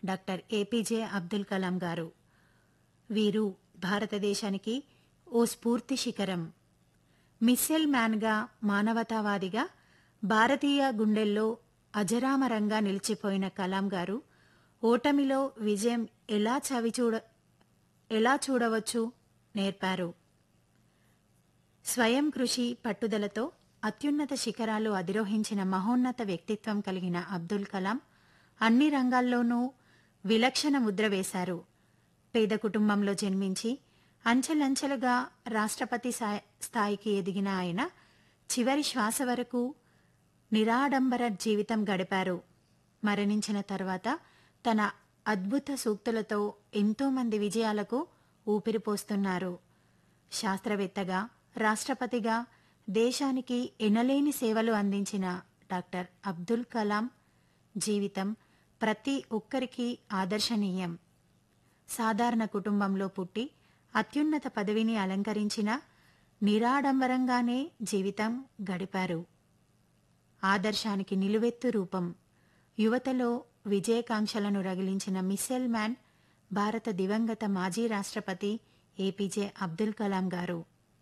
doctor APJ Abdul Kalam గారు వీరు భారతదేశానికి ఓ స్ఫూర్తి శిఖరం మిస్సెల్ మ్యాన్గా మానవతావాదిగా భారతీయ గుండెల్లో అజరామరంగా నిలిచిపోయిన కలాం గారు ఓటమిలో విజయం ఎలా చవిచూడ ఎలా చూడవచ్చు నేర్పారు స్వయం కృషి పట్టుదలతో అత్యున్నత శిఖరాలు అధిరోహించిన మహోన్నత వ్యక్తిత్వం కలిగిన అబ్దుల్ కలాం అన్ని రంగాల్లోనూ విలక్షణ ముద్ర వేశారు పేద కుటుంబంలో జన్మించి అంచెలంచెలుగా రాష్ట్రపతి సా- స్థాయికి ఎదిగిన ఆయన చివరి శ్వాస వరకు నిరాడంబర జీవితం గడిపారు మరణించిన తర్వాత తన అద్భుత సూక్తులతో ఎంతో మంది విజయాలకు ఊపిరిపోస్తున్నారు శాస్త్రవేత్తగా రాష్ట్రపతిగా దేశానికి ఎనలేని సేవలు అందించిన డాక్టర్ అబ్దుల్ కలాం జీవితం ప్రతి ఒక్కరికి ఆదర్శనీయం సాధారణ కుటుంబంలో పుట్టి అత్యున్నత పదవిని అలంకరించిన నిరాడంబరంగానే జీవితం గడిపారు ఆదర్శానికి నిలువెత్తు రూపం యువతలో విజయకాంక్షలను రగిలించిన మిస్సెల్ మ్యాన్ భారత దివంగత మాజీ రాష్ట్రపతి ఏపీజే అబ్దుల్ కలాం గారు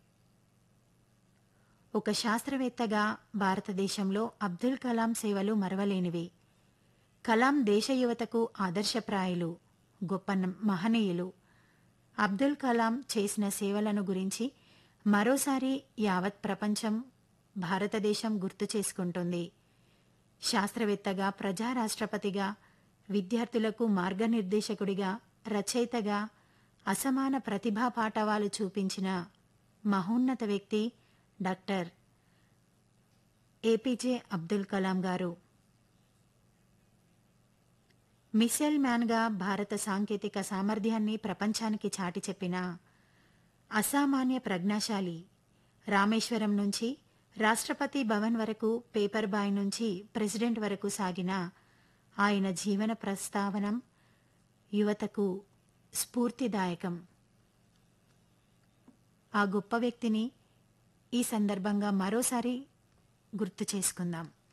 ఒక శాస్త్రవేత్తగా భారతదేశంలో అబ్దుల్ కలాం సేవలు మరవలేనివి కలాం దేశ యువతకు ఆదర్శప్రాయులు గొప్ప న- మహనీయులు అబ్దుల్ కలాం చేసిన సేవలను గురించి మరోసారి యావత్ ప్రపంచం భారతదేశం గుర్తు చేసుకుంటుంది శాస్త్రవేత్తగా ప్రజా రాష్ట్రపతిగా విద్యార్థులకు మార్గనిర్దేశకుడిగా రచయితగా అసమాన ప్రతిభా పాఠవాలు చూపించిన మహోన్నత వ్యక్తి డాక్టర్ ఏపీజే అబ్దుల్ కలాం గారు మిసైల్ మ్యాన్గా భారత సాంకేతిక సామర్థ్యాన్ని ప్రపంచానికి చాటి చెప్పిన అసామాన్య ప్రజ్ఞాశాలి రామేశ్వరం నుంచి రాష్ట్రపతి భవన్ వరకు పేపర్ బాయ్ నుంచి ప్రెసిడెంట్ వరకు సాగిన ఆయన జీవన ప్రస్తావనం యువతకు స్ఫూర్తిదాయకం ఆ గొప్ప వ్యక్తిని ఈ సందర్భంగా మరోసారి గుర్తు చేసుకుందాం